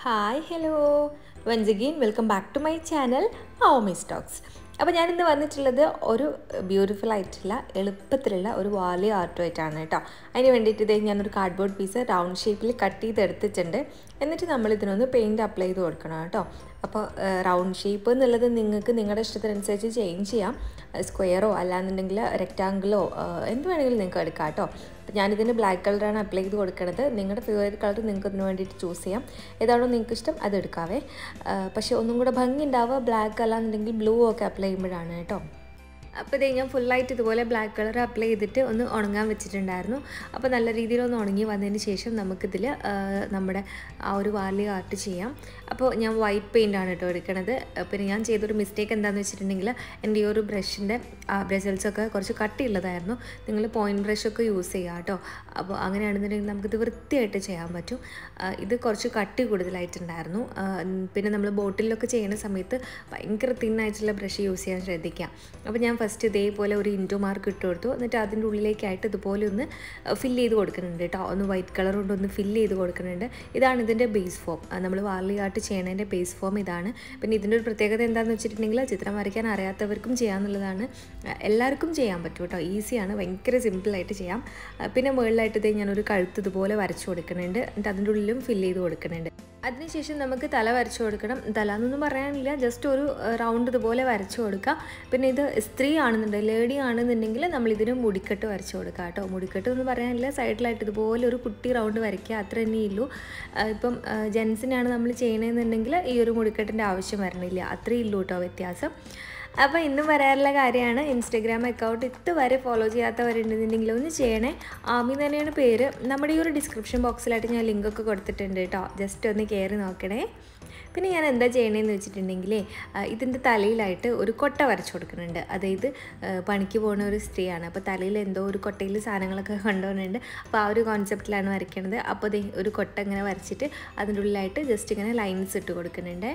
hi hello once again welcome back to my channel homie Stokes അപ്പോൾ ഞാനിന്ന് വന്നിട്ടുള്ളത് ഒരു ബ്യൂട്ടിഫുൾ ആയിട്ടുള്ള എളുപ്പത്തിലുള്ള ഒരു വാലി ആർട്ടുമായിട്ടാണ് കേട്ടോ അതിന് വേണ്ടിയിട്ട് ഇതേ ഞാനൊരു കാർഡ്ബോർഡ് പീസ് റൗണ്ട് ഷേപ്പിൽ കട്ട് ചെയ്ത് എടുത്തിട്ടുണ്ട് എന്നിട്ട് നമ്മൾ ഇതിനൊന്ന് പെയിൻറ്റ് അപ്ലൈ ചെയ്ത് കൊടുക്കണം കേട്ടോ അപ്പോൾ റൗണ്ട് ഷേപ്പ് എന്നുള്ളത് നിങ്ങൾക്ക് നിങ്ങളുടെ ഇഷ്ടത്തിനനുസരിച്ച് ചേഞ്ച് ചെയ്യാം സ്ക്വയറോ അല്ലാന്നുണ്ടെങ്കിൽ റെക്റ്റാങ്കിളോ എന്ത് വേണമെങ്കിലും നിങ്ങൾക്ക് എടുക്കാം കേട്ടോ അപ്പോൾ ഞാനിതിന് ബ്ലാക്ക് കളറാണ് അപ്ലൈ ചെയ്ത് കൊടുക്കുന്നത് നിങ്ങളുടെ ഫേവറേറ്റ് കളർ നിങ്ങൾക്ക് ഇതിന് വേണ്ടിയിട്ട് ചൂസ് ചെയ്യാം ഏതാണോ നിങ്ങൾക്ക് ഇഷ്ടം അത് എടുക്കാവേ പക്ഷേ ഒന്നും കൂടെ ഭംഗി ഉണ്ടാവുക ബ്ലാക്ക് അല്ലാന്നുണ്ടെങ്കിൽ ബ്ലൂ ഒക്കെ അപ്ലൈ ചെയ്യുമ്പോഴാണ് കേട്ടോ അപ്പോൾ ഇതേ ഞാൻ ഫുള്ളായിട്ട് ഇതുപോലെ ബ്ലാക്ക് കളർ അപ്ലൈ ചെയ്തിട്ട് ഒന്ന് ഉണങ്ങാൻ വെച്ചിട്ടുണ്ടായിരുന്നു അപ്പോൾ നല്ല രീതിയിൽ ഒന്ന് ഉണങ്ങി വന്നതിന് ശേഷം നമുക്കിതിൽ നമ്മുടെ ആ ഒരു വാലി ആർട്ട് ചെയ്യാം അപ്പോൾ ഞാൻ വൈറ്റ് പെയിൻ്റ് ആണ് കേട്ടോ എടുക്കണത് പിന്നെ ഞാൻ ചെയ്തൊരു മിസ്റ്റേക്ക് എന്താണെന്ന് വെച്ചിട്ടുണ്ടെങ്കിൽ എൻ്റെ ഈ ഒരു ബ്രഷിൻ്റെ ബ്രസൽസൊക്കെ കുറച്ച് കട്ടിയുള്ളതായിരുന്നു നിങ്ങൾ പോയിൻറ്റ് ബ്രഷൊക്കെ യൂസ് ചെയ്യുക കേട്ടോ അപ്പോൾ അങ്ങനെയാണെന്നുണ്ടെങ്കിൽ നമുക്കിത് വൃത്തിയായിട്ട് ചെയ്യാൻ പറ്റും ഇത് കുറച്ച് കട്ടി കൂടുതലായിട്ടുണ്ടായിരുന്നു പിന്നെ നമ്മൾ ബോട്ടിലൊക്കെ ചെയ്യുന്ന സമയത്ത് ഭയങ്കര തിന്നായിട്ടുള്ള ബ്രഷ് യൂസ് ചെയ്യാൻ ശ്രദ്ധിക്കുക അപ്പോൾ ഞാൻ ഫസ്റ്റ് ഇതേപോലെ ഒരു ഇൻറ്റു മാർക്ക് ഇട്ട് കൊടുത്തു എന്നിട്ട് അതിൻ്റെ ഉള്ളിലേക്കായിട്ട് ഇതുപോലെ ഒന്ന് ഫില്ല് ചെയ്ത് കൊടുക്കുന്നുണ്ട് കേട്ടോ ഒന്ന് വൈറ്റ് കളർ കൊണ്ട് ഒന്ന് ഫില്ല് ചെയ്ത് കൊടുക്കുന്നുണ്ട് ഇതാണ് ഇതിൻ്റെ ബേസ് ഫോം നമ്മൾ വാർലി ആർട്ട് ചെയ്യണതിൻ്റെ ബേസ് ഫോം ഇതാണ് പിന്നെ ഇതിൻ്റെ ഒരു പ്രത്യേകത എന്താണെന്ന് വെച്ചിട്ടുണ്ടെങ്കിൽ ചിത്രം വരയ്ക്കാൻ അറിയാത്തവർക്കും ചെയ്യാമെന്നുള്ളതാണ് എല്ലാവർക്കും ചെയ്യാൻ പറ്റും കേട്ടോ ഈസിയാണ് ഭയങ്കര സിമ്പിളായിട്ട് ചെയ്യാം പിന്നെ മുകളിലായിട്ട് ഇതേ ഞാനൊരു കഴുത്ത് ഇതുപോലെ വരച്ചു കൊടുക്കുന്നുണ്ട് എന്നിട്ട് അതിൻ്റെ ഉള്ളിലും ഫില്ല് ചെയ്ത് കൊടുക്കുന്നുണ്ട് അതിനുശേഷം നമുക്ക് തല വരച്ചു കൊടുക്കണം തല എന്നൊന്നും പറയാനില്ല ജസ്റ്റ് ഒരു റൗണ്ട് ഇതുപോലെ വരച്ചു കൊടുക്കുക പിന്നെ ഇത് സ്ത്രീ ആണെന്നുണ്ടെങ്കിൽ ലേഡി ആണെന്നുണ്ടെങ്കിൽ നമ്മൾ ഇതിന് മുടിക്കെട്ട് വരച്ചു കൊടുക്കുക കേട്ടോ മുടിക്കെട്ട് എന്ന് പറയാനില്ല സൈഡിലായിട്ട് ഇതുപോലെ ഒരു കുട്ടി റൗണ്ട് വരയ്ക്കുക അത്ര തന്നെ ഉള്ളൂ ഇപ്പം ജെൻസിനാണ് നമ്മൾ ചെയ്യണമെന്നുണ്ടെങ്കിൽ ഈ ഒരു മുടിക്കെട്ടിൻ്റെ ആവശ്യം വരണില്ല അത്രയേ ഉള്ളൂ കേട്ടോ വ്യത്യാസം അപ്പോൾ ഇന്നും വരാറുള്ള കാര്യമാണ് ഇൻസ്റ്റഗ്രാം അക്കൗണ്ട് ഇതുവരെ ഫോളോ ചെയ്യാത്തവരുണ്ടെന്നുണ്ടെങ്കിൽ ഒന്ന് ചെയ്യണേ ആമി തന്നെയാണ് പേര് നമ്മുടെ ഈ ഒരു ഡിസ്ക്രിപ്ഷൻ ബോക്സിലായിട്ട് ഞാൻ ലിങ്കൊക്കെ കൊടുത്തിട്ടുണ്ട് കേട്ടോ ജസ്റ്റ് ഒന്ന് കയറി നോക്കണേ പിന്നെ ഞാൻ എന്താ ചെയ്യണേന്ന് വെച്ചിട്ടുണ്ടെങ്കിൽ ഇതിൻ്റെ തലയിലായിട്ട് ഒരു കൊട്ട വരച്ചു കൊടുക്കുന്നുണ്ട് അതായത് പണിക്ക് പോകുന്ന ഒരു സ്ത്രീയാണ് അപ്പോൾ തലയിൽ എന്തോ ഒരു കൊട്ടയിൽ സാധനങ്ങളൊക്കെ കൊണ്ടുപോകുന്നുണ്ട് അപ്പോൾ ആ ഒരു കോൺസെപ്റ്റിലാണ് വരയ്ക്കണത് അപ്പോൾ ദേ ഒരു കൊട്ട ഇങ്ങനെ വരച്ചിട്ട് അതിൻ്റെ ഉള്ളിലായിട്ട് ജസ്റ്റ് ഇങ്ങനെ ലൈൻസ് ഇട്ട് കൊടുക്കുന്നുണ്ട്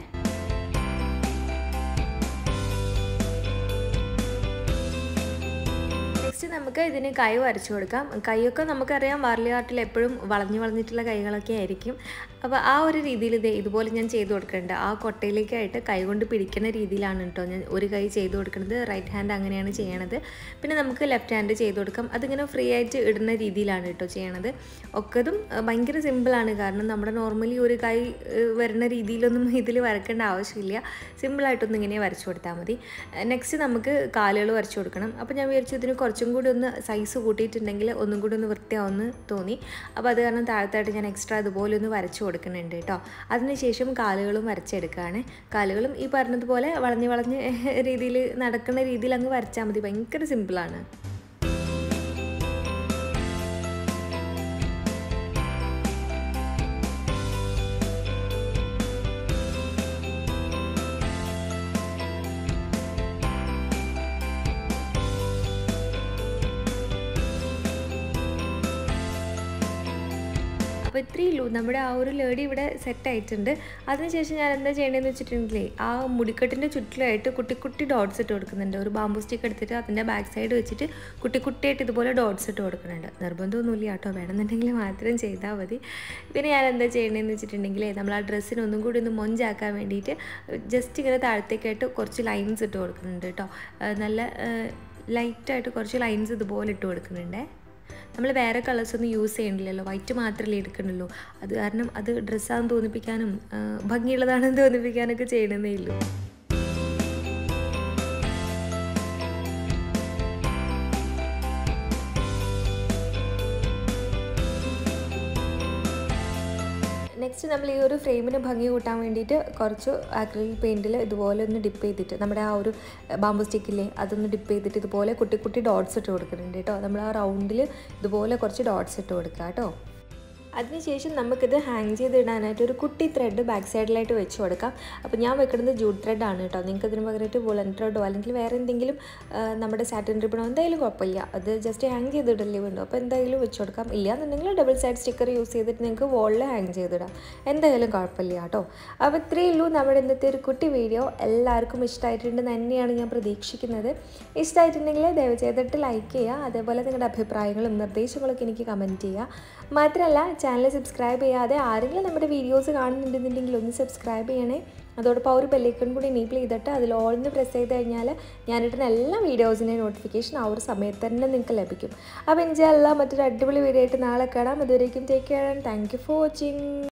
നെക്സ്റ്റ് നമുക്ക് ഇതിന് കൈ വരച്ചു കൊടുക്കാം കൈയൊക്കെ നമുക്കറിയാം വാർലി ആർട്ടിൽ എപ്പോഴും വളഞ്ഞു വളഞ്ഞിട്ടുള്ള കൈകളൊക്കെ ആയിരിക്കും അപ്പോൾ ആ ഒരു രീതിയിൽ ഇത് ഇതുപോലെ ഞാൻ ചെയ്ത് കൊടുക്കുന്നുണ്ട് ആ കൊട്ടയിലേക്കായിട്ട് കൈ കൊണ്ട് പിടിക്കുന്ന രീതിയിലാണ് കേട്ടോ ഞാൻ ഒരു കൈ ചെയ്ത് കൊടുക്കുന്നത് റൈറ്റ് ഹാൻഡ് അങ്ങനെയാണ് ചെയ്യണത് പിന്നെ നമുക്ക് ലെഫ്റ്റ് ഹാൻഡ് ചെയ്ത് കൊടുക്കാം അതിങ്ങനെ ഫ്രീ ആയിട്ട് ഇടുന്ന രീതിയിലാണ് കേട്ടോ ചെയ്യണത് ഒക്കതും ഭയങ്കര സിമ്പിളാണ് കാരണം നമ്മുടെ നോർമലി ഒരു കൈ വരുന്ന രീതിയിലൊന്നും ഇതിൽ വരക്കേണ്ട ആവശ്യമില്ല സിമ്പിളായിട്ടൊന്നും ഇങ്ങനെ വരച്ചു കൊടുത്താൽ മതി നെക്സ്റ്റ് നമുക്ക് കാലുകൾ വരച്ചു കൊടുക്കണം അപ്പോൾ ഞാൻ വിചാരിച്ചു ഇതിന് കുറച്ചും കൂടി ഒന്ന് സൈസ് കൂട്ടിയിട്ടുണ്ടെങ്കിൽ ഒന്നും കൂടി ഒന്ന് വൃത്തിയാവുമെന്ന് തോന്നി അപ്പോൾ അത് കാരണം താഴത്തായിട്ട് ഞാൻ എക്സ്ട്രാ അതുപോലെ ഒന്ന് വരച്ചു കൊടുക്കുന്നുണ്ട് കേട്ടോ അതിനുശേഷം കാലുകളും വരച്ചെടുക്കുകയാണ് കാലുകളും ഈ പറഞ്ഞതുപോലെ വളഞ്ഞ് വളഞ്ഞ് രീതിയിൽ നടക്കുന്ന രീതിയിൽ അങ്ങ് വരച്ചാൽ മതി ഭയങ്കര സിമ്പിളാണ് അപ്പോൾ ഇത്രയേ ഉള്ളൂ നമ്മുടെ ആ ഒരു ലേഡി ഇവിടെ സെറ്റ് ആയിട്ടുണ്ട് അതിനുശേഷം ഞാൻ എന്താ ചെയ്യേണ്ടതെന്ന് വെച്ചിട്ടുണ്ടെങ്കിലേ ആ മുടിക്കെട്ടിൻ്റെ ചുറ്റിലായിട്ട് കുട്ടി കുട്ടി ഡോട്ട്സ് ഇട്ട് കൊടുക്കുന്നുണ്ട് ഒരു ബാമ്പു സ്റ്റിക്ക് എടുത്തിട്ട് അതിൻ്റെ ബാക്ക് സൈഡ് വെച്ചിട്ട് കുട്ടി കുട്ടിയായിട്ട് ഇതുപോലെ ഡോട്ട്സ് ഇട്ട് കൊടുക്കുന്നുണ്ട് നിർബന്ധമൊന്നുമില്ല കേട്ടോ വേണമെന്നുണ്ടെങ്കിൽ മാത്രം ചെയ്താൽ മതി പിന്നെ ഞാൻ എന്താ ചെയ്യേണ്ടതെന്ന് വെച്ചിട്ടുണ്ടെങ്കിൽ നമ്മൾ ആ ഡ്രസ്സിന് ഒന്നും കൂടി ഒന്ന് മൊഞ്ചാക്കാൻ വേണ്ടിയിട്ട് ജസ്റ്റ് ഇങ്ങനെ താഴത്തേക്കായിട്ട് കുറച്ച് ലൈൻസ് ഇട്ട് കൊടുക്കുന്നുണ്ട് കേട്ടോ നല്ല ലൈറ്റായിട്ട് കുറച്ച് ലൈൻസ് ഇതുപോലെ ഇട്ട് കൊടുക്കുന്നുണ്ടേ നമ്മൾ വേറെ കളേഴ്സ് ഒന്നും യൂസ് ചെയ്യണില്ലല്ലോ വൈറ്റ് മാത്രമല്ലേ എടുക്കണുള്ളൂ അത് കാരണം അത് ഡ്രസ്സാണെന്ന് തോന്നിപ്പിക്കാനും ഭംഗിയുള്ളതാണെന്ന് തോന്നിപ്പിക്കാനൊക്കെ ചെയ്യണമെന്നേ ഉള്ളൂ നെക്സ്റ്റ് നമ്മൾ ഈ ഒരു ഫ്രെയിമിന് ഭംഗി കൂട്ടാൻ വേണ്ടിയിട്ട് കുറച്ച് ആക്രിലിക് പെയിൻറ്റിൽ ഇതുപോലെ ഒന്ന് ഡിപ്പ് ചെയ്തിട്ട് നമ്മുടെ ആ ഒരു ബാമ്പു സ്റ്റിക്കില്ലേ അതൊന്ന് ഡിപ്പ് ചെയ്തിട്ട് ഇതുപോലെ കുട്ടി കുട്ടി ഡോട്ട്സ് ഇട്ട് കൊടുക്കുന്നുണ്ട് കേട്ടോ നമ്മൾ ആ റൗണ്ടിൽ ഇതുപോലെ കുറച്ച് ഡോട്ട്സ് ഇട്ട് കൊടുക്കുക കേട്ടോ അതിനുശേഷം നമുക്കിത് ഹാങ് ചെയ്തിടാനായിട്ട് ഒരു കുട്ടി ത്രെഡ് ബാക്ക് സൈഡിലായിട്ട് വെച്ച് കൊടുക്കാം അപ്പോൾ ഞാൻ വെക്കുന്നത് ജൂട്ട് ത്രെഡാണ് കേട്ടോ നിങ്ങൾക്ക് ഇതിന് പകരമായിട്ട് വുളൻ ത്രെഡോ അല്ലെങ്കിൽ വേറെ എന്തെങ്കിലും നമ്മുടെ സാറ്റിൻ റിബണോ എന്തായാലും കുഴപ്പമില്ല അത് ജസ്റ്റ് ഹാങ് ചെയ്തിടല്ലേ വേണ്ടു അപ്പോൾ എന്തായാലും വെച്ച് കൊടുക്കാം ഇല്ലാന്നുണ്ടെങ്കിൽ ഡബിൾ സൈഡ് സ്റ്റിക്കർ യൂസ് ചെയ്തിട്ട് നിങ്ങൾക്ക് വോളിൽ ഹാങ് ചെയ്തിടാം എന്തായാലും കുഴപ്പമില്ല കേട്ടോ അപ്പോൾ ഇത്രയേ ഉള്ളൂ നമ്മുടെ ഇന്നത്തെ ഒരു കുട്ടി വീഡിയോ എല്ലാവർക്കും ഇഷ്ടമായിട്ടുണ്ടെന്ന് തന്നെയാണ് ഞാൻ പ്രതീക്ഷിക്കുന്നത് ഇഷ്ടമായിട്ടുണ്ടെങ്കിൽ ദയവ് ചെയ്തിട്ട് ലൈക്ക് ചെയ്യുക അതേപോലെ നിങ്ങളുടെ അഭിപ്രായങ്ങളും നിർദ്ദേശങ്ങളൊക്കെ എനിക്ക് കമൻറ്റ് ചെയ്യുക മാത്രമല്ല ചാനൽ സബ്സ്ക്രൈബ് ചെയ്യാതെ ആരെങ്കിലും നമ്മുടെ വീഡിയോസ് കാണുന്നുണ്ടെന്നുണ്ടെങ്കിൽ ഒന്ന് സബ്സ്ക്രൈബ് ചെയ്യണേ അതോടൊപ്പം ആ ഒരു ബെല്ലൈക്കൺ കൂടി എനേബിൾ ചെയ്തിട്ട് അതിൽ ഓൾന്ന് പ്രസ് ചെയ്ത് കഴിഞ്ഞാൽ ഞാനിടുന്ന എല്ലാ വീഡിയോസിൻ്റെയും നോട്ടിഫിക്കേഷൻ ആ ഒരു സമയത്ത് തന്നെ നിങ്ങൾക്ക് ലഭിക്കും അപ്പോൾ ഇൻഷാല്ല മറ്റൊരു അടിപൊളി വീഡിയോ ആയിട്ട് നാളെ കാണാം അതുവരേക്കും take care and thank you for watching